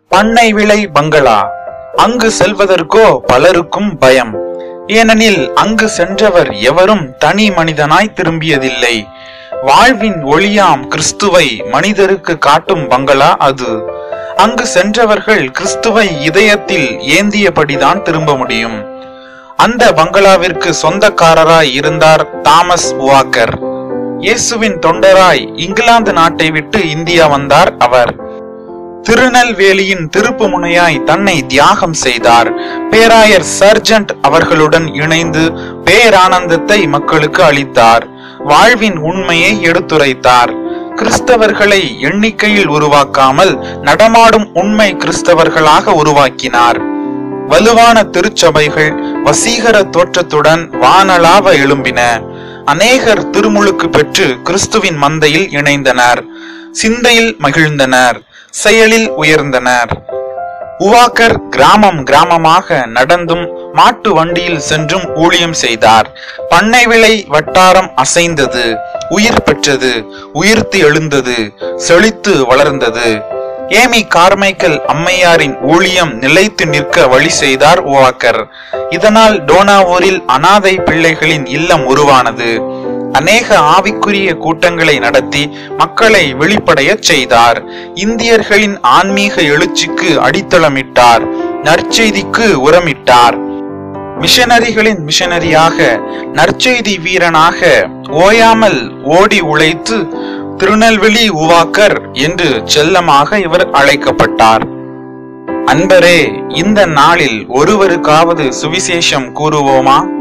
பண்ணை விளை பங்களா அங்கு செல்வதற்கோ பலருக்கும் பயம் ஏனெனில் அங்கு சென்றவர் எவரும் தனி மனிதனாய் திரும்பியதில்லை வாழ்வின் ஒளியாம் கிறிஸ்துவை மனிதருக்கு காட்டும் பங்களா அது அங்கு சென்றவர்கள் கிறிஸ்துவை இதயத்தில் ஏந்தியபடிதான் திரும்ப முடியும் அந்த பங்களாவிற்கு சொந்தக்காரராய் இருந்தார் தாமஸ் வாக்கர் இயேசுவின் தொண்டராய் இங்கிலாந்து நாட்டை விட்டு இந்தியா வந்தார் அவர் திருநெல்வேலியின் திருப்பு முனையாய் தன்னை தியாகம் செய்தார் பேராயர் சர்ஜன்ட் அவர்களுடன் இணைந்து பேரானந்தத்தை மக்களுக்கு அளித்தார் வாழ்வின் உண்மையை எடுத்துரைத்தார் கிறிஸ்தவர்களை எண்ணிக்கையில் உருவாக்காமல் நடமாடும் உண்மை கிறிஸ்தவர்களாக உருவாக்கினார் வலுவான திருச்சபைகள் வசீகர தோற்றத்துடன் வானளாவ எழும்பின அநேகர் திருமுழுக்கு பெற்று கிறிஸ்துவின் மந்தையில் இணைந்தனர் சிந்தையில் மகிழ்ந்தனர் செயலில் உயர்ந்தனர் உவாக்கர் கிராமம் கிராமமாக நடந்தும் மாட்டு வண்டியில் சென்றும் ஊழியம் செய்தார் பண்ணை விளை வட்டாரம் அசைந்தது உயிர் பெற்றது உயிர்த்து எழுந்தது செழித்து வளர்ந்தது ஏமி கார்மைக்கல் அம்மையாரின் ஊழியம் நிலைத்து நிற்க வழி செய்தார் உவாக்கர் இதனால் டோனாவூரில் அனாதை பிள்ளைகளின் இல்லம் உருவானது அநேக ஆவிக்குரிய கூட்டங்களை நடத்தி மக்களை வெளிப்படையச் செய்தார் இந்தியர்களின் ஆன்மீக எழுச்சிக்கு அடித்தளமிட்டார் நற்செய்திக்கு உரமிட்டார் மிஷனரிகளின் மிஷனரியாக நற்செய்தி வீரனாக ஓயாமல் ஓடி உழைத்து திருநெல்வேலி உவாக்கர் என்று செல்லமாக இவர் அழைக்கப்பட்டார் அன்பரே இந்த நாளில் ஒருவருக்காவது சுவிசேஷம் கூறுவோமா